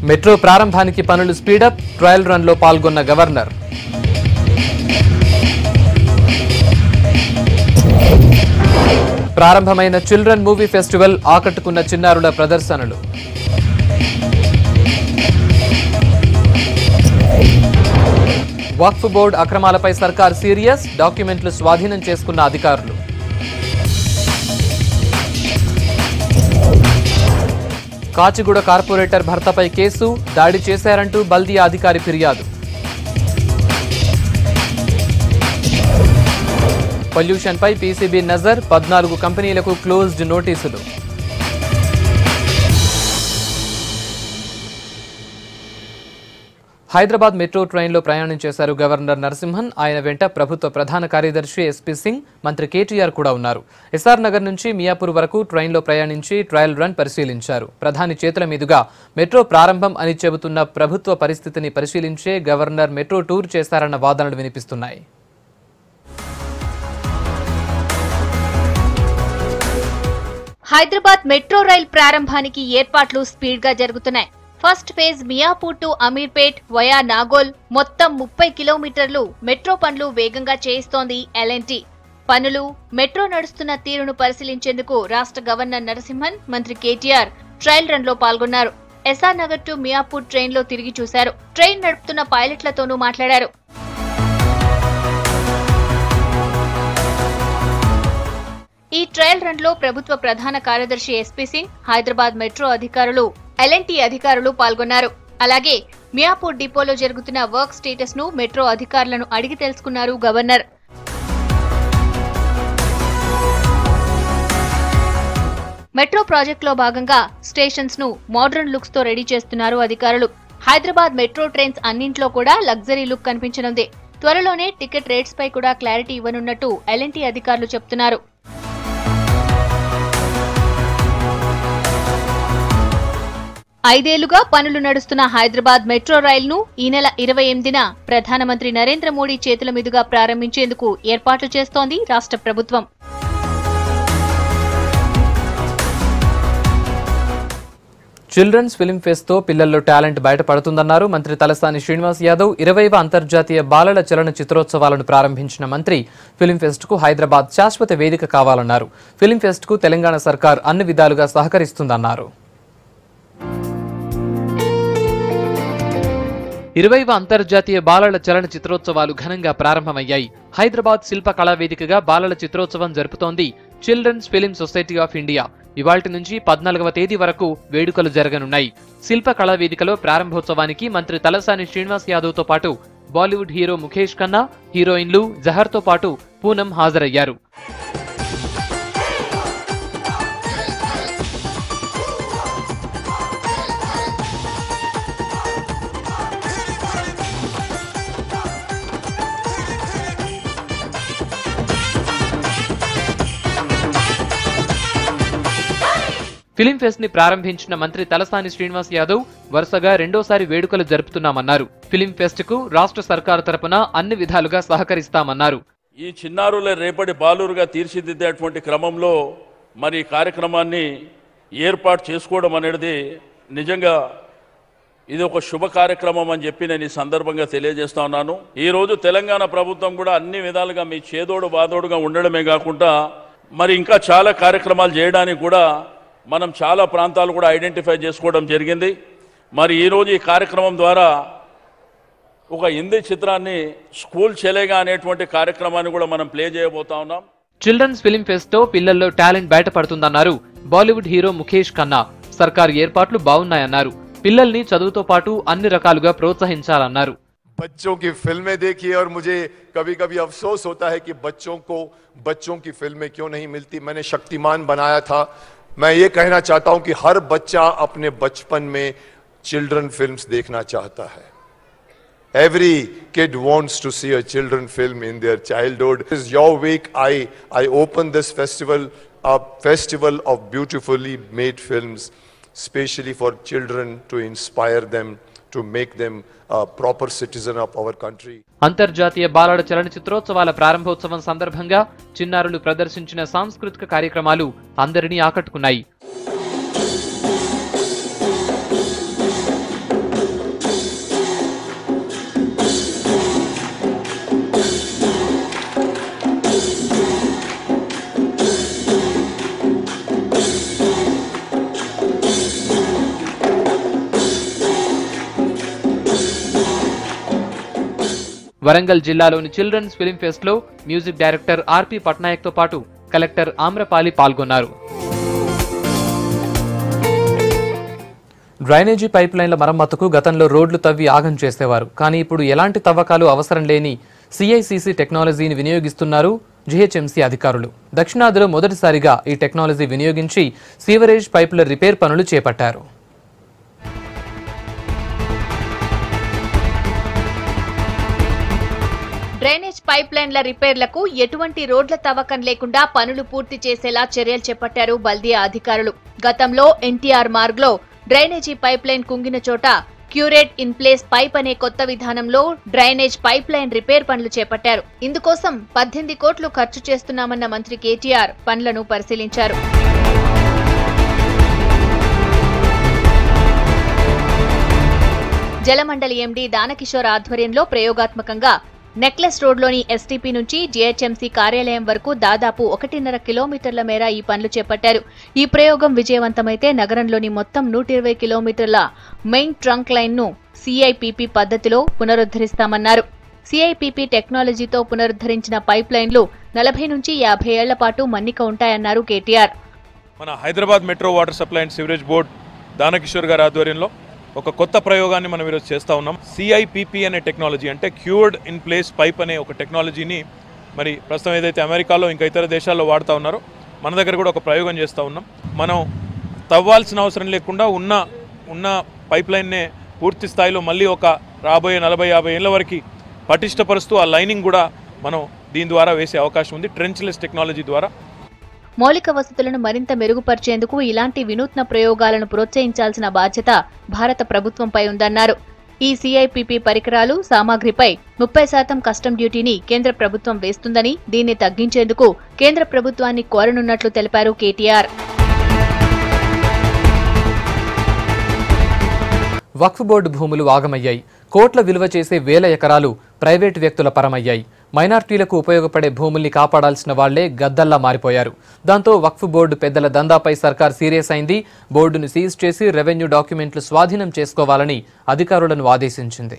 Metro ప్రారంభానికి పనులు speedup trial రన్లో పాల్గొన్న గవర్నర్ ప్రారంభమైన చిల్డ్రన్ మూవీ ఫెస్టివల్ ఆకట్టుకున్న చిన్నారుల ప్రదర్శనలు వక్ఫ్ బోర్డు అక్రమాలపై సర్కార్ సీరియస్ డాక్యుమెంట్లు స్వాధీనం చేసుకున్న అధికారులు కాచిగూడ కార్పొరేటర్ భర్తపై కేసు దాడి చేశారంటూ బల్దియా అధికారి ఫిర్యాదు పొల్యూషన్పై పీసీబీ నజర్ పద్నాలుగు కంపెనీలకు క్లోజ్డ్ నోటీసులు హైదరాబాద్ మెట్రో ట్రైన్లో ప్రయాణం చేశారు గవర్నర్ నరసింహన్ ఆయన వెంట ప్రభుత్వ ప్రధాన కార్యదర్శి ఎస్పీ సింగ్ మంత్రి కేటీఆర్ కూడా ఉన్నారు ఎస్ఆర్ నగర్ నుంచి మియాపూర్ వరకు ట్రైన్లో ప్రయాణించి ట్రయల్ రన్ పరిశీలించారు ప్రధాని చేతుల మీదుగా మెట్రో ప్రారంభం అని చెబుతున్న ప్రభుత్వ పరిస్థితిని పరిశీలించే గవర్నర్ మెట్రో టూర్ చేశారన్న వాదనలు వినిపిస్తున్నాయి హైదరాబాద్ మెట్రో రైల్ ప్రారంభానికి ఏర్పాట్లు స్పీడ్ గా జరుగుతున్నాయి first phase Miyapur to Ameerpet via Nagole మొత్తం ముప్పై కిలోమీటర్లు మెట్రో పనులు వేగంగా చేయిస్తోంది ఎల్ఎన్టీ పనులు మెట్రో నడుస్తున్న తీరును పరిశీలించేందుకు రాష్ట్ర గవర్నర్ నరసింహన్ మంత్రి కేటీఆర్ ట్రయల్ రన్ లో పాల్గొన్నారు SR Nagar to Miyapur train లో తిరిగి చూశారు ట్రైన్ నడుపుతున్న పైలట్లతోనూ మాట్లాడారు ఈ ట్రయల్ రన్ లో ప్రభుత్వ ప్రధాన కార్యదర్శి ఎస్పీ సింగ్ హైదరాబాద్ మెట్రో అధికారులు ఎల్ఎన్టీ అధికారులు పాల్గొన్నారు అలాగే మియాపూర్ డిపోలో జరుగుతున్న వర్క్ స్టేటస్ ను మెట్రో అధికారులను అడిగి తెలుసుకున్నారు గవర్నర్ మెట్రో ప్రాజెక్టులో భాగంగా స్టేషన్స్ ను మోడర్న్ లుక్స్ తో రెడీ చేస్తున్నారు అధికారులు హైదరాబాద్ మెట్రో ట్రైన్స్ అన్నింట్లో కూడా లగ్జరీ లుక్ కనిపించనుంది త్వరలోనే టికెట్ రేట్స్ పై కూడా క్లారిటీ ఇవ్వనున్నట్టు ఎల్ఎన్టీ అధికారులు చెప్తున్నారు ఐదేళ్లుగా పనులు నడుస్తున్న హైదరాబాద్ మెట్రో రైలును ఈ నెల ఇరవై ఎనిమిదిన ప్రధానమంత్రి నరేంద్ర మోడీ చేతుల మీదుగా ప్రారంభించేందుకు ఏర్పాట్లు చేస్తోంది రాష్ట్ర ప్రభుత్వం చిల్డ్రన్స్ ఫిల్మ్ ఫెస్ట్ తో పిల్లల్లో టాలెంట్ బయటపడుతుందన్నారు మంత్రి తలసాని శ్రీనివాస్ యాదవ్ ఇరవైవ అంతర్జాతీయ బాలల చలన చిత్రోత్సవాలను ప్రారంభించిన మంత్రి ఫిల్మ్ ఫెస్ట్ కు హైదరాబాద్ శాశ్వత వేదిక కావాలన్నారు ఫిల్మ్ ఫెస్ట్ కు తెలంగాణ సర్కార్ అన్ని విధాలుగా సహకరిస్తుందన్నారు ఇరవైవ అంతర్జాతీయ బాలల చలన చిత్రోత్సవాలు ఘనంగా ప్రారంభమయ్యాయి హైదరాబాద్ శిల్ప కళా వేదికగా బాలల చిత్రోత్సవం జరుపుతోంది children's film society of India ఇవాల్టి నుంచి పద్నాలుగవ తేదీ వరకు వేడుకలు జరగనున్నాయి శిల్ప కళా వేదికలో ప్రారంభోత్సవానికి మంత్రి తలసాని శ్రీనివాస్ యాదవ్ తో పాటు బాలీవుడ్ హీరో ముఖేష్ ఖన్నా హీరోయిన్లు జహర్ తో పాటు పూనం హాజరయ్యారు ఫిలిం ఫెస్ట్ ని ప్రారంభించిన మంత్రి తలసాని శ్రీనివాస్ యాదవ్ వరుసగా రెండోసారి వేడుకలు జరుపుతున్నామన్నారు ఫిలిం ఫెస్ట్ కు రాష్ట్ర సర్కారు తరపున అన్ని విధాలుగా సహకరిస్తామన్నారు ఈ చిన్నారుల రేపటి బాలురుగా తీర్చిదిద్దేటువంటి క్రమంలో మరి ఈ కార్యక్రమాన్ని ఏర్పాటు చేసుకోవడం అనేది నిజంగా ఇది ఒక శుభ కార్యక్రమం అని చెప్పి నేను ఈ సందర్భంగా తెలియజేస్తా ఉన్నాను ఈ రోజు తెలంగాణ ప్రభుత్వం కూడా అన్ని విధాలుగా మీ చేదోడు బాదోడుగా ఉండడమే కాకుండా మరి ఇంకా చాలా కార్యక్రమాలు చేయడానికి కూడా మనం చాలా ప్రాంతాలు కూడా ఐడెంటిఫై చేసుకోవడం జరిగింది మరి ఈరోజు ఈ కార్యక్రమం ద్వారా ఒక హిందీ చిత్రాన్ని స్కూల్ చెలేగా అనేటువంటి కార్యక్రమాన్ని కూడా మనం ప్లే చేయబోతా ఉన్నాం చిల్డ్రన్స్ ఫిలిం ఫెస్ట్ తో పిల్లల్లో టాలెంట్ బయటపడుతుందన్నారు బాలీవుడ్ హీరో ముఖేష్ ఖన్నా సర్కార్ ఏర్పాట్లు బాగున్నాయన్నారు పిల్లల్ని చదువుతో పాటు అన్ని రకాలుగా ప్రోత్సహించాలన్నారు बच्चों की फिल्में देखी और मुझे कभी कभी अफसोस होता है कि बच्चों को बच्चों की फिल्में क्यों नहीं मिलती मैंने शक्तिमान बनाया था मैं ये कहना चाहता हूं कि हर बच्चा अपने बचपन में चिल्ड्रन फिल्म्स देखना चाहता है Every kid wants to see a children film in their childhood. This is your week. I, I open this festival, a festival of beautifully made films, especially for children to inspire them, to make them a proper citizen of our country. అంతర్జాతీయ బాలల చలన చిత్రోత్సవాల ప్రారంభోత్సవం సందర్భంగా చిన్నారులు ప్రదర్శించిన సాంస్కృతిక కార్యక్రమాలు అందరినీ ఆకట్టుకున్నాయి వరంగల్ జిల్లాలోని చిల్డ్రన్స్ ఫిల్మ్ ఫెస్ట్ లో మ్యూజిక్ డైరెక్టర్ ఆర్పి పట్నాయక్ తో పాటు కలెక్టర్ ఆమ్రపాలి పాల్గొన్నారు డ్రైనేజీ పైప్ లైన్ల మరమ్మతుకు గతంలో రోడ్లు తవ్వి ఆగం చేసేవారు కానీ ఇప్పుడు ఎలాంటి తవ్వకాలు అవసరం లేని సిఐసిసి టెక్నాలజీని వినియోగిస్తున్నారు జిహెచ్ఎంసీ అధికారులు దక్షిణాదిలో మొదటిసారిగా ఈ టెక్నాలజీ వినియోగించి సీవరేజ్ పైపుల రిపేర్ పనులు చేపట్టారు డ్రైనేజ్ పైప్ లైన్ల రిపేర్లకు ఎటువంటి రోడ్ల తవ్వకం లేకుండా పనులు పూర్తి చేసేలా చర్యలు చేపట్టారు బల్దియా అధికారులు గతంలో ఎన్టీఆర్ మార్గ్లో డ్రైనేజీ పైప్ లైన్ కుంగిన చోట క్యూరేట్ ఇన్ ప్లేస్ పైప్ అనే కొత్త విధానంలో డ్రైనేజ్ పైప్ లైన్ రిపేర్ పనులు చేపట్టారు ఇందుకోసం పద్దెనిమిది కోట్లు ఖర్చు చేస్తున్నామన్న మంత్రి కేటీఆర్ పనులను పరిశీలించారు జలమండలి ఎండీ దానకిషోర్ ఆధ్వర్యంలో ప్రయోగాత్మకంగా నెక్లెస్ రోడ్లోని ఎస్టీపీ నుంచి జీహెచ్ఎంసీ కార్యాలయం వరకు దాదాపు ఒకటిన్నర కిలోమీటర్ల మేర ఈ పనులు చేపట్టారు ఈ ప్రయోగం విజయవంతమైతే నగరంలోని మొత్తం నూట ఇరవై కిలోమీటర్ల మెయిన్ ట్రంక్ లైన్ను సిఐపిపి పద్ధతిలో పునరుద్ధరిస్తామన్నారు సిఐపిపి టెక్నాలజీతో పునరుద్ధరించిన పైప్ లైన్లు నలభై నుంచి యాభై ఏళ్ల పాటు మన్నిక ఉంటాయన్నారు కేటీఆర్ మన Hyderabad metro water supply and sewerage board Danakishore గారి ఆధ్వర్యంలో ఒక కొత్త ప్రయోగాన్ని మనం ఈరోజు చేస్తూ ఉన్నాం సిఐపిపి అనే టెక్నాలజీ అంటే క్యూర్డ్ ఇన్ ప్లేస్ పైప్ అనే ఒక టెక్నాలజీని మరి ప్రస్తుతం ఏదైతే అమెరికాలో ఇంకా ఇతర దేశాల్లో వాడుతూ ఉన్నారో మన దగ్గర కూడా ఒక ప్రయోగం చేస్తూ ఉన్నాం మనం తవ్వాల్సిన అవసరం లేకుండా ఉన్న ఉన్న పైప్ లైన్నే పూర్తి స్థాయిలో మళ్ళీ ఒక రాబోయే నలభై యాభై ఏళ్ళ వరకు పటిష్టపరుస్తూ ఆ లైనింగ్ కూడా మనం దీని ద్వారా వేసే అవకాశం ఉంది ట్రెంచ్లెస్ టెక్నాలజీ ద్వారా మౌలిక వసతులను మరింత మెరుగుపరిచేందుకు ఇలాంటి వినూత్న ప్రయోగాలను ప్రోత్సహించాల్సిన బాధ్యత భారత ప్రభుత్వంపై ఉందన్నారు ఈ సిఐపిపి పరికరాలు సామాగ్రిపై ముప్పై శాతం కస్టమ్ డ్యూటీని కేంద్ర ప్రభుత్వం వేస్తుందని దీన్ని తగ్గించేందుకు కేంద్ర ప్రభుత్వాన్ని కోరనున్నట్లు తెలిపారు కేటీఆర్ వక్ఫ్ బోర్డు భూములు ఆగమయ్యాయి కోట్ల విలువ చేసే వేల ఎకరాలు ప్రైవేటు వ్యక్తుల పరమయ్యాయి మైనార్టీలకు ఉపయోగపడే భూముల్ని కాపాడాల్సిన వాళ్లే గద్దల్లా మారిపోయారు దాంతో వక్ఫ్ బోర్డు పెద్దల దందాపై సర్కార్ సీరియస్ అయింది బోర్డును సీజ్ చేసి రెవెన్యూ డాక్యుమెంట్లు స్వాధీనం చేసుకోవాలని అధికారులను ఆదేశించింది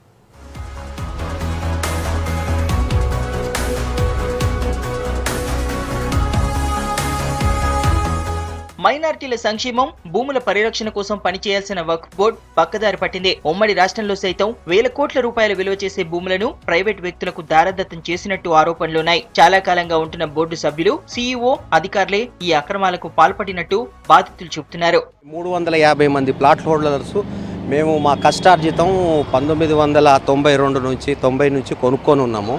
మైనార్టీల సంక్షేమం భూముల పరిరక్షణ కోసం పనిచేయాల్సిన వక్ఫ్ బోర్డ్ పక్కదారి పట్టింది ఉమ్మడి రాష్ట్రంలో సైతం వేల కోట్ల రూపాయల విలువ చేసే భూములను ప్రైవేట్ వ్యక్తులకు దారదత్తం చేసినట్టు ఆరోపణలున్నాయి చాలా కాలంగా ఉంటున్న బోర్డు సభ్యులు సీఈఓ అధికారులే ఈ అక్రమాలకు పాల్పడినట్టు బాధితులు చెబుతున్నారు మూడు వందల యాభై మంది ప్లాట్ హోల్డర్స్ మేము మా కష్టార్జితం పంతొమ్మిది వందల తొంభై రెండు నుంచి తొంభై నుంచి కొనుక్కొని ఉన్నాము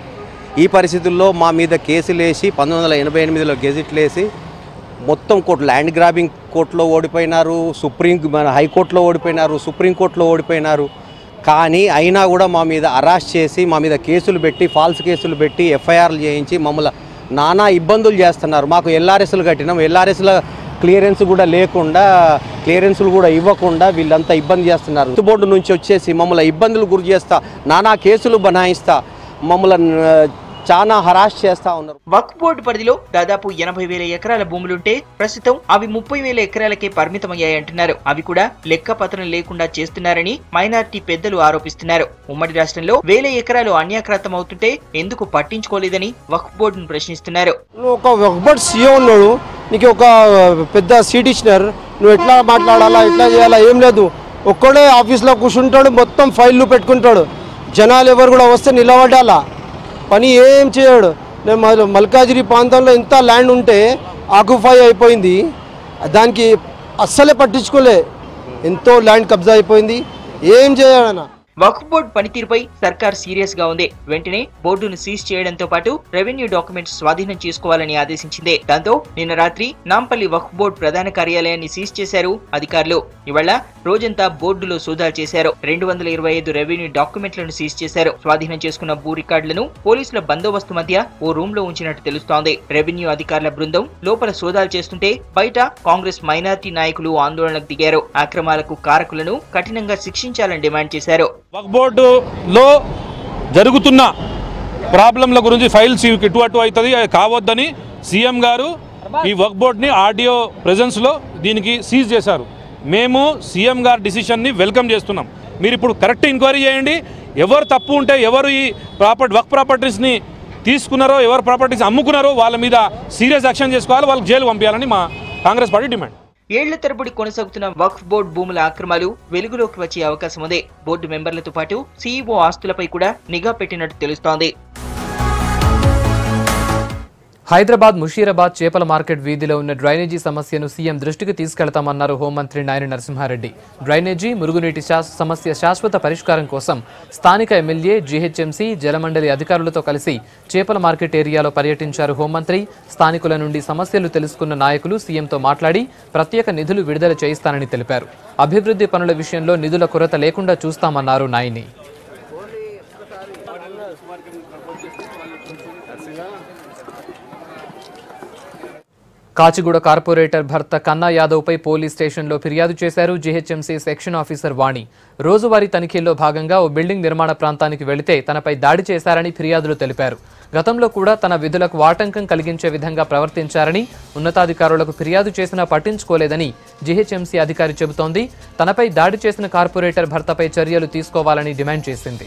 ఈ పరిస్థితుల్లో మా మీద కేసులు వేసి పంతొమ్మిది వందల ఎనభై ఎనిమిదిలో గెజిట్లు వేసి మొత్తం కోర్టు ల్యాండ్ గ్రాబింగ్ కోర్టులో ఓడిపోయినారు సుప్రీం మన హైకోర్టులో ఓడిపోయినారు సుప్రీంకోర్టులో ఓడిపోయినారు కానీ అయినా కూడా మా మీద అరెస్ట్ చేసి మా మీద కేసులు పెట్టి ఫాల్స్ కేసులు పెట్టి ఎఫ్ఐఆర్లు చేయించి మమ్మల్ని నానా ఇబ్బందులు చేస్తున్నారు మాకు ఎల్ఆర్ఎస్లు కట్టినాం ఎల్ఆర్ఎస్ల క్లియరెన్స్ కూడా లేకుండా క్లియరెన్స్లు కూడా ఇవ్వకుండా వీళ్ళంతా ఇబ్బంది చేస్తున్నారు రైతు బోర్డు నుంచి వచ్చేసి మమ్మల్ని ఇబ్బందులు గురి చేస్తా నానా కేసులు బనాయిస్తా మమ్మల్ని ఆ, చాలా హరాష్ చేస్తా ఉన్నారు వక్ఫ్ బోర్డు పరిధిలో దాదాపు ఎనభై వేల ఎకరాల భూములుంటే ప్రస్తుతం అవి ముప్పై వేల ఎకరాలకే పరిమితమయ్యాయంటున్నారు అవి కూడా లెక్కపత్రం లేకుండా చేస్తున్నారని మైనార్టీ పెద్దలు ఆరోపిస్తున్నారు ఉమ్మడి రాష్ట్రంలో వేల ఎకరాలు అన్యాక్రాంతం అవుతుంటే ఎందుకు పట్టించుకోలేదని వక్ఫ్ బోర్డును ప్రశ్నిస్తున్నారు నువ్వు ఒక ఒకబడి సీఏ ఉన్నాడు నీకు ఒక పెద్ద సీట్ ఇచ్చినారు నువ్వు ఎట్లా మాట్లాడాలా ఎట్లా చేయాలా ఏం లేదు ఒక్కడే ఆఫీస్లో కూర్చుంటాడు మొత్తం ఫైళ్ళు పెట్టుకుంటాడు జనాలు ఎవరు కూడా వస్తే నిలబడాలా పని ఏం చేయడు నేను మల్- మల్కాజిరి ప్రాంతంలో ఎంత ల్యాండ్ ఉంటే ఆక్యుపై అయిపోయింది దానికి అస్సలే పట్టించుకోలే ఎంతో ల్యాండ్ కబ్జా అయిపోయింది ఏం చేయాలన్నా వక్ఫ్ బోర్డు పనితీరుపై సర్కార్ సీరియస్ గా ఉంది వెంటనే బోర్డును సీజ్ చేయడంతో పాటు రెవెన్యూ డాక్యుమెంట్స్ స్వాధీనం చేసుకోవాలని ఆదేశించింది దాంతో నిన్న రాత్రి నాంపల్లి వక్ఫ్ బోర్డు ప్రధాన కార్యాలయాన్ని సీజ్ చేశారు అధికారులు ఇవాళ రోజంతా బోర్డులో సోదాలు చేశారు రెండు వందల ఇరవై ఐదు రెవెన్యూ డాక్యుమెంట్లను సీజ్ చేశారు స్వాధీనం చేసుకున్న భూ రికార్డులను పోలీసుల బందోబస్తు మధ్య ఓ రూమ్ లో ఉంచినట్టు తెలుస్తోంది రెవెన్యూ అధికారుల బృందం లోపల సోదాలు చేస్తుంటే బయట కాంగ్రెస్ మైనార్టీ నాయకులు ఆందోళనకు దిగారు అక్రమాలకు కారకులను కఠినంగా శిక్షించాలని డిమాండ్ చేశారు వక్ బోర్డులో జరుగుతున్న ప్రాబ్లంల గురించి ఫైల్స్ ఇటు అటు అవుతుంది అది కావద్దని సీఎం గారు ఈ వక్ బోర్డ్ని ఆడియో ప్రెజెన్స్లో దీనికి సీజ్ చేశారు మేము సీఎం గారి డిసిషన్ని వెల్కమ్ చేస్తున్నాం మీరు ఇప్పుడు కరెక్ట్ ఎంక్వైరీ చేయండి ఎవరు తప్పు ఉంటే ఎవరు ఈ ప్రాపర్టీ వర్క్ ప్రాపర్టీస్ని తీసుకున్నారో ఎవరు ప్రాపర్టీస్ అమ్ముకున్నారో వాళ్ళ మీద సీరియస్ యాక్షన్ చేసుకోవాలి వాళ్ళకి జైలు పంపించాలని మా కాంగ్రెస్ పార్టీ డిమాండ్ ఏళ్ల తరబడి కొనసాగుతున్న వక్ఫ్ బోర్డు భూముల ఆక్రమాలు వెలుగులోకి వచ్చే అవకాశం ఉంది బోర్డు మెంబర్లతో పాటు సీఈఓ ఆస్తులపై కూడా నిఘా పెట్టినట్టు తెలుస్తోంది హైదరాబాద్ ముషీరాబాద్ చేపల మార్కెట్ వీధిలో ఉన్న డ్రైనేజీ సమస్యను సీఎం దృష్టికి తీసుకెళ్తామన్నారు హోంమంత్రి నాయన నరసింహారెడ్డి డ్రైనేజీ మురుగునీటి శాస్- సమస్య శాశ్వత పరిష్కారం కోసం స్థానిక ఎమ్మెల్యే జీహెచ్ఎంసీ జలమండలి అధికారులతో కలిసి చేపల మార్కెట్ ఏరియాలో పర్యటించారు హోంమంత్రి స్థానికుల నుండి సమస్యలు తెలుసుకున్న నాయకులు సీఎంతో మాట్లాడి ప్రత్యేక నిధులు విడుదల చేయిస్తానని తెలిపారు అభివృద్ధి పనుల విషయంలో నిధుల కొరత లేకుండా చూస్తామన్నారు నాయని కాచిగూడ కార్పొరేటర్ భర్త కన్నా యాదవ్పై పోలీస్ స్టేషన్లో ఫిర్యాదు చేశారు జీహెచ్ఎంసీ సెక్షన్ ఆఫీసర్ వాణి రోజువారీ తనిఖీల్లో భాగంగా ఓ బిల్డింగ్ నిర్మాణ ప్రాంతానికి వెళితే తనపై దాడి చేశారని ఫిర్యాదులు తెలిపారు గతంలో కూడా తన విధులకు ఆటంకం కలిగించే విధంగా ప్రవర్తించారని ఉన్నతాధికారులకు ఫిర్యాదు చేసినా పట్టించుకోలేదని జీహెచ్ఎంసీ అధికారి చెబుతోంది తనపై దాడి చేసిన కార్పొరేటర్ భర్తపై చర్యలు తీసుకోవాలని డిమాండ్ చేసింది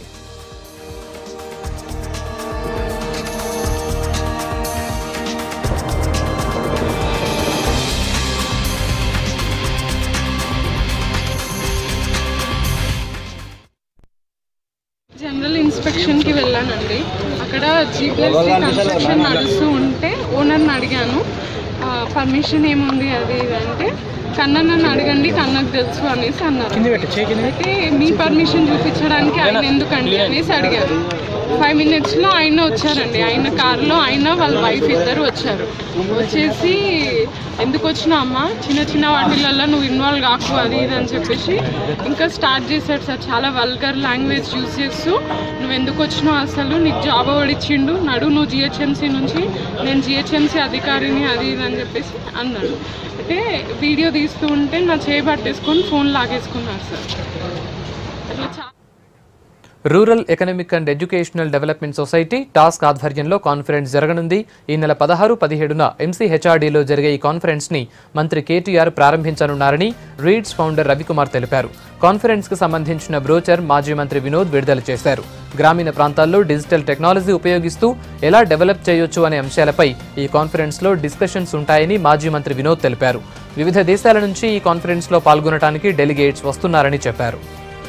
జనరల్ ఇన్స్పెక్షన్ కి వెళ్ళానండి అక్కడ జీపీఎస్సీ కన్స్ట్రక్షన్ నడుస్తూ ఉంటే ఓనర్ని అడిగాను పర్మిషన్ ఏముంది అది ఇది అంటే కన్నా నన్ను అడగండి కన్నకు తెలుసు అనేసి అన్నారు అయితే మీ పర్మిషన్ చూపించడానికి ఆయన ఎందుకండి అనేసి అడిగారు ఫైవ్ మినిట్స్లో ఆయన వచ్చారండి ఆయన కార్లో ఆయన వాళ్ళ వైఫ్ ఇద్దరు వచ్చారు వచ్చేసి ఎందుకు వచ్చినావు అమ్మ చిన్న చిన్న వాటిలలో నువ్వు ఇన్వాల్వ్ కాకు అది ఇది అని చెప్పేసి ఇంకా స్టార్ట్ చేశాడు సార్ చాలా వల్గర్ లాంగ్వేజ్ యూజ్ చేస్తూ నువ్వు ఎందుకు వచ్చినావు అసలు నీకు జాబ్ ఇచ్చిండు నడు నువ్వు జిహెచ్ఎంసీ నుంచి నేను జిహెచ్ఎంసీ అధికారిని అది ఇది అని చెప్పేసి అన్నాడు అయితే వీడియో తీస్తూ ఉంటే నా చేయి పట్టేసుకొని ఫోన్ లాగేసుకున్నారు సార్ అట్లా చాలా rural economic and educational development society task ఆధ్వర్యంలో కాన్ఫరెన్స్ జరగనుంది ఈ నెల పదహారు పదిహేడున ఎంసీహెచ్ఆర్డీలో జరిగే ఈ కాన్ఫరెన్స్ ని మంత్రి కేటీఆర్ ప్రారంభించనున్నారని రీడ్స్ ఫౌండర్ రవికుమార్ తెలిపారు కాన్ఫరెన్స్ కు సంబంధించిన బ్రోచర్ మాజీ మంత్రి వినోద్ విడుదల చేశారు గ్రామీణ ప్రాంతాల్లో డిజిటల్ టెక్నాలజీ ఉపయోగిస్తూ ఎలా డెవలప్ చేయొచ్చు అనే అంశాలపై ఈ కాన్ఫరెన్స్ లో డిస్కషన్స్ ఉంటాయని మాజీ మంత్రి వినోద్ తెలిపారు వివిధ దేశాల నుంచి ఈ కాన్ఫరెన్స్ లో పాల్గొనడానికి డెలిగేట్స్ వస్తున్నారని చెప్పారు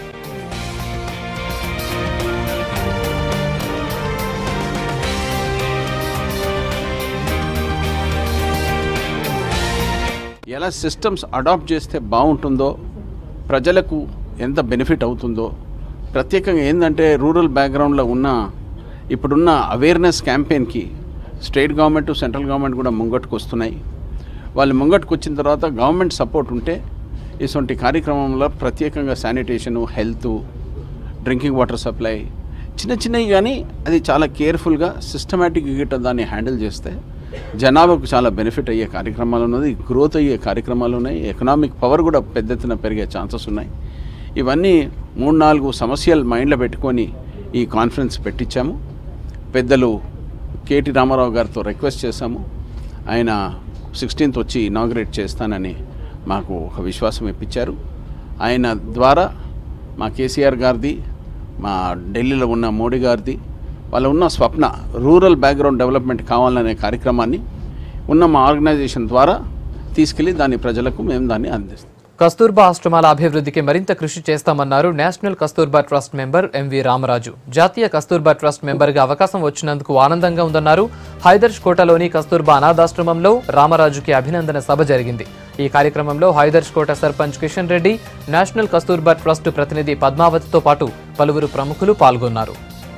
ఎలా సిస్టమ్స్ అడాప్ట్ చేస్తే బాగుంటుందో ప్రజలకు ఎంత బెనిఫిట్ అవుతుందో ప్రత్యేకంగా ఏంటంటే రూరల్ బ్యాక్గ్రౌండ్లో ఉన్న ఇప్పుడున్న అవేర్నెస్ క్యాంపెయిన్కి స్టేట్ గవర్నమెంట్ సెంట్రల్ గవర్నమెంట్ కూడా ముంగట్టుకు వస్తున్నాయి వాళ్ళు ముంగట్టుకు వచ్చిన తర్వాత గవర్నమెంట్ సపోర్ట్ ఉంటే ఇటువంటి కార్యక్రమంలో ప్రత్యేకంగా sanitation health drinking water supply చిన్న చిన్నవి కానీ అది చాలా కేర్ఫుల్గా సిస్టమేటిక్గా గిట్ట దాన్ని హ్యాండిల్ చేస్తే జనాభాకు చాలా బెనిఫిట్ అయ్యే కార్యక్రమాలు ఉన్నది గ్రోత్ అయ్యే కార్యక్రమాలు ఉన్నాయి ఎకనామిక్ పవర్ కూడా పెద్ద ఎత్తున పెరిగే ఛాన్సెస్ ఉన్నాయి ఇవన్నీ మూడు నాలుగు సమస్యలు మైండ్లో పెట్టుకొని ఈ కాన్ఫరెన్స్ పెట్టించాము పెద్దలు కేటీ రామారావు గారితో రిక్వెస్ట్ చేశాము ఆయన సిక్స్టీన్త్ వచ్చి ఇనాగ్రేట్ చేస్తానని మాకు ఒక విశ్వాసం ఇప్పించారు ఆయన ద్వారా మా కేసీఆర్ గారిది మా ఢిల్లీలో ఉన్న మోడీ గారిది వాళ్ళ ఉన్న స్వప్న రూరల్ బ్యాక్గ్రౌండ్ డెవలప్మెంట్ కావాలనే కార్యక్రమాన్ని ఉన్న మా ఆర్గనైజేషన్ ద్వారా తీసుకెళ్ళి దాన్ని ప్రజలకు మేము దాన్ని అందిస్తాం కస్తూర్బా ఆశ్రమాల అభివృద్ధికి మరింత కృషి చేస్తామన్నారు national Kasturba trust member MV Ramaraju జాతీయ కస్తూర్బా ట్రస్ట్ మెంబర్గా అవకాశం వచ్చినందుకు ఆనందంగా ఉందన్నారు హైదర్ష్ కోటలోని కస్తూర్బా అనాథాశ్రమంలో రామరాజుకి అభినందన సభ జరిగింది ఈ కార్యక్రమంలో హైదర్ష్ కోట సర్పంచ్ కిషన్ రెడ్డి నేషనల్ కస్తూర్బా ట్రస్ట్ ప్రతినిధి పద్మావతితో పాటు పలువురు ప్రముఖులు పాల్గొన్నారు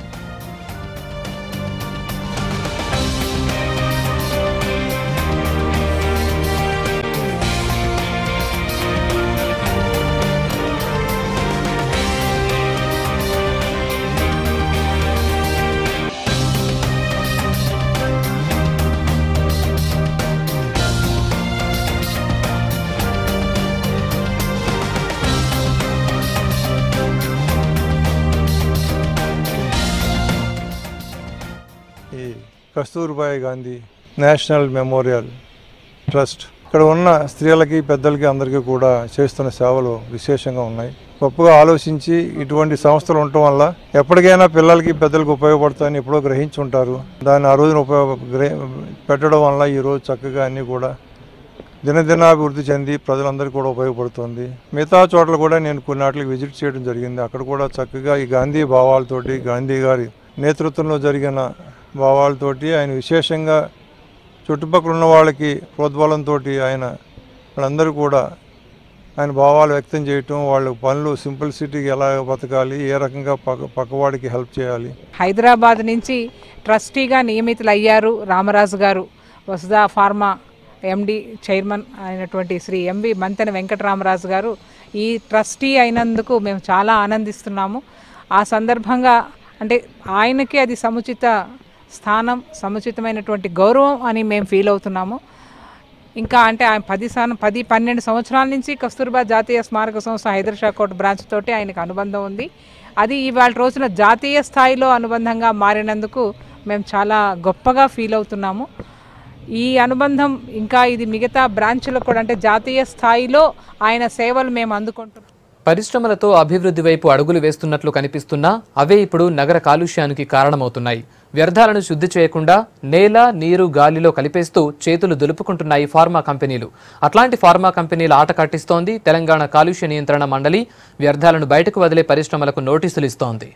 ఈ Kasturbai Gandhi national memorial trust ఇక్కడ ఉన్న స్త్రీలకి పెద్దలకి అందరికీ కూడా చేస్తున్న సేవలు విశేషంగా ఉన్నాయి గొప్పగా ఆలోచించి ఇటువంటి సంస్థలు ఉండటం వల్ల ఎప్పటికైనా పిల్లలకి పెద్దలకు ఉపయోగపడతాయని ఎప్పుడో గ్రహించి ఉంటారు దాన్ని ఆ రోజున ఉపయోగ గ్రహి- పెట్టడం వల్ల ఈ రోజు చక్కగా అన్నీ కూడా దినదినాభివృద్ధి చెంది ప్రజలందరికీ కూడా ఉపయోగపడుతుంది మిగతా చోట్ల కూడా నేను కొన్ని వాటికి విజిట్ చేయడం జరిగింది అక్కడ కూడా చక్కగా ఈ గాంధీ భావాలతోటి గాంధీ గారి నేతృత్వంలో జరిగిన భావాలతోటి ఆయన విశేషంగా చుట్టుపక్కల ఉన్న వాళ్ళకి ప్రోద్బలంతో ఆయన వాళ్ళందరూ కూడా ఆయన భావాలు వ్యక్తం చేయటం వాళ్ళ పనులు సింపుల్ సిటీకి ఎలా బతకాలి ఏ రకంగా పక్క పక్కవాడికి హెల్ప్ చేయాలి హైదరాబాద్ నుంచి ట్రస్టీగా నియమితులయ్యారు రామరాజు గారు వసుదా ఫార్మా ఎండి చైర్మన్ అయినటువంటి శ్రీ ఎంవి మంతెన వెంకటరామరాజు గారు ఈ ట్రస్టీ అయినందుకు మేము చాలా ఆనందిస్తున్నాము ఆ సందర్భంగా అంటే ఆయనకి అది సముచిత స్థానం సముచితమైనటువంటి గౌరవం అని మేము ఫీల్ అవుతున్నాము ఇంకా అంటే ఆయన పది స్థానం పది పన్నెండు సంవత్సరాల నుంచి కస్తూర్బా జాతీయ స్మారక సంస్థ హైదరాబాద్ కోట్ బ్రాంచ్ తోటి ఆయనకు అనుబంధం ఉంది అది ఇవాళ రోజున జాతీయ స్థాయిలో అనుబంధంగా మారినందుకు మేము చాలా గొప్పగా ఫీల్ అవుతున్నాము ఈ అనుబంధం ఇంకా ఇది మిగతా బ్రాంచ్లకు కూడా అంటే జాతీయ స్థాయిలో ఆయన సేవలు మేము అందుకుంటున్నాం పరిశ్రమలతో అభివృద్ధి వైపు అడుగులు వేస్తున్నట్లు కనిపిస్తున్నా అవే ఇప్పుడు నగర కాలుష్యానికి కారణమవుతున్నాయి వ్యర్థాలను శుద్ధి చేయకుండా నేల నీరు గాలిలో కలిపేస్తూ చేతులు దులుపుకుంటున్నాయి ఫార్మా కంపెనీలు అట్లాంటి ఫార్మా కంపెనీల ఆట కట్టిస్తోంది తెలంగాణ కాలుష్య నియంత్రణ మండలి వ్యర్థాలను బయటకు వదిలే పరిశ్రమలకు నోటీసులు ఇస్తోంది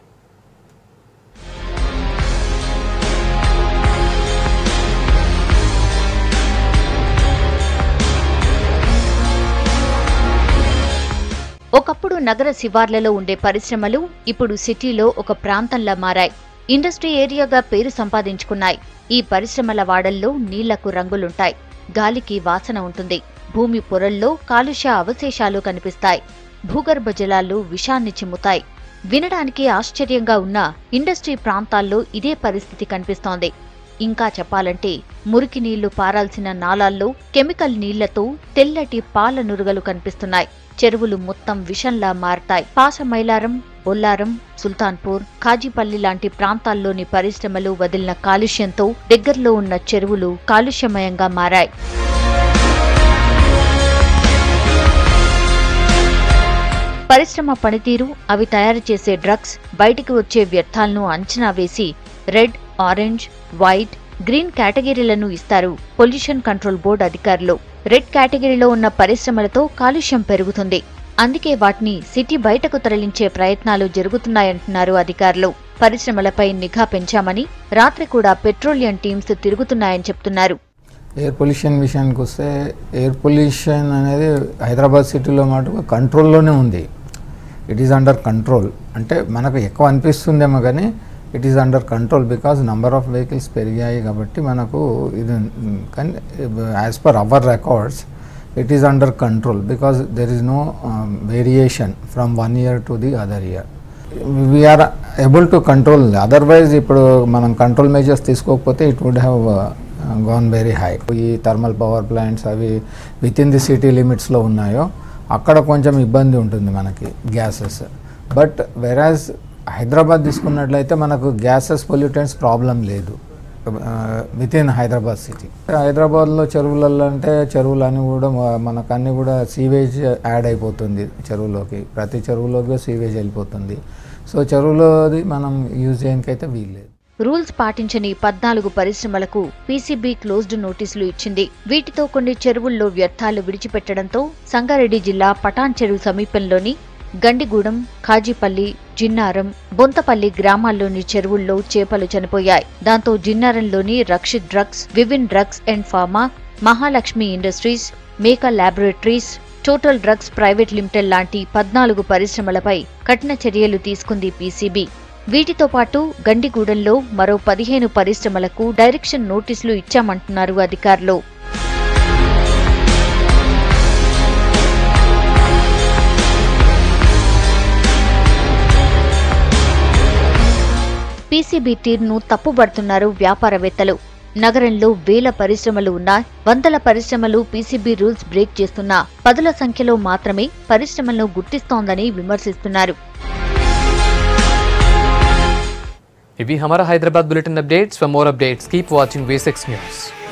ఒకప్పుడు నగర శివార్లలో ఉండే పరిశ్రమలు ఇప్పుడు సిటీలో ఒక ప్రాంతంలా మారాయి ఇండస్ట్రీ ఏరియాగా పేరు సంపాదించుకున్నాయి ఈ పరిశ్రమల వాడల్లో నీళ్లకు రంగులుంటాయి గాలికి వాసన ఉంటుంది భూమి పొరల్లో కాలుష్య అవశేషాలు కనిపిస్తాయి భూగర్భ జలాలు విషాన్ని చిమ్ముతాయి వినడానికి ఆశ్చర్యంగా ఉన్న ఇండస్ట్రీ ప్రాంతాల్లో ఇదే పరిస్థితి కనిపిస్తోంది ఇంకా చెప్పాలంటే మురికి నీళ్లు పారాల్సిన నాలాల్లో కెమికల్ నీళ్లతో తెల్లటి పాల నురుగలు కనిపిస్తున్నాయి చెరువులు మొత్తం విషంలా మారతాయి పాసమైలారం బొల్లారం సుల్తాన్పూర్ కాజీపల్లి లాంటి ప్రాంతాల్లోని పరిశ్రమలు వదిలిన కాలుష్యంతో దగ్గరలో ఉన్న చెరువులు కాలుష్యమయంగా మారాయి పరిశ్రమ పనితీరు అవి తయారు చేసే డ్రగ్స్ బయటికి వచ్చే వ్యర్థాలను అంచనా వేసి రెడ్ ఆరెంజ్ వైట్ గ్రీన్ కేటగిరీలను ఇస్తారు పొల్యూషన్ కంట్రోల్ బోర్డు అధికారులు రెడ్ కేటగిరీలో ఉన్న పరిశ్రమలతో కాలుష్యం పెరుగుతుంది అందుకే వాటిని సిటీ బయటకు తరలించే ప్రయత్నాలు జరుగుతున్నాయంటున్నారు అధికారులు పరిశ్రమలపై నిఘా పెంచామని రాత్రి కూడా పెట్రోలియం టీమ్స్ తిరుగుతున్నాయని చెప్తున్నారు ఎయిర్ పొల్యూషన్ విషయానికి వస్తే ఎయిర్ పొల్యూషన్ అనేది హైదరాబాద్ సిటీలో మటుకు కంట్రోల్లోనే ఉంది ఇట్ ఈస్ అండర్ కంట్రోల్ అంటే మనకు ఎక్కువ అనిపిస్తుందేమో కానీ it is under control because number of vehicles పెరిగాయి కాబట్టి మనకు ఇది కానీ as per our records it is under control because there is no variation from one year to the other year we are able to control otherwise ఇప్పుడు మనం control measures తీసుకోకపోతే it would have gone very high ఈ thermal power plants అవి within the city లిమిట్స్లో ఉన్నాయో అక్కడ కొంచెం ఇబ్బంది ఉంటుంది మనకి గ్యాసెస్ బట్ వెరాజ్ హైదరాబాద్ తీసుకున్నట్లయితే మనకు గ్యాసెస్ పొల్యూటెంట్స్ ప్రాబ్లం లేదు విత్ ఇన్ హైదరాబాద్ సిటీ హైదరాబాద్లో చెరువులలో అంటే చెరువులన్నీ కూడా మ- మనకు అన్నీ కూడా సీవేజ్ యాడ్ అయిపోతుంది చెరువులోకి ప్రతి చెరువులోకి సీవేజ్ వెళ్ళిపోతుంది సో చెరువులోది మనం యూజ్ చేయడానికైతే వీల్లేదు రూల్స్ పాటించని పద్నాలుగు పరిశ్రమలకు పీసీబీ క్లోజ్డ్ నోటీసులు ఇచ్చింది వీటితో కొన్ని చెరువుల్లో వ్యర్థాలు విడిచిపెట్టడంతో సంగారెడ్డి జిల్లా పటాన్ చెరువు సమీపంలోని గండిగూడెం ఖాజీపల్లి జిన్నారం బొంతపల్లి గ్రామాల్లోని చెరువుల్లో చేపలు చనిపోయాయి దాంతో జిన్నారంలోని Rakshit drugs Vivin drugs and pharma Mahalakshmi industries Meka laboratories total drugs private limited లాంటి పద్నాలుగు పరిశ్రమలపై కఠిన చర్యలు తీసుకుంది పీసీబీ వీటితో పాటు గండిగూడెంలో మరో పదిహేను పరిశ్రమలకు డైరెక్షన్ నోటీసులు ఇచ్చామంటున్నారు అధికారులు పీసీబీ తీరును తప్పుబడుతున్నారు వ్యాపారవేత్తలు నగరంలో వేల పరిశ్రమలు ఉన్నా వందల పరిశ్రమలు పీసీబీ రూల్స్ బ్రేక్ చేస్తున్నా పదుల సంఖ్యలో మాత్రమే పరిశ్రమలను గుర్తిస్తోందని విమర్శిస్తున్నారు ఇవి హమారా Hyderabad bulletin updates for more updates keep watching V six news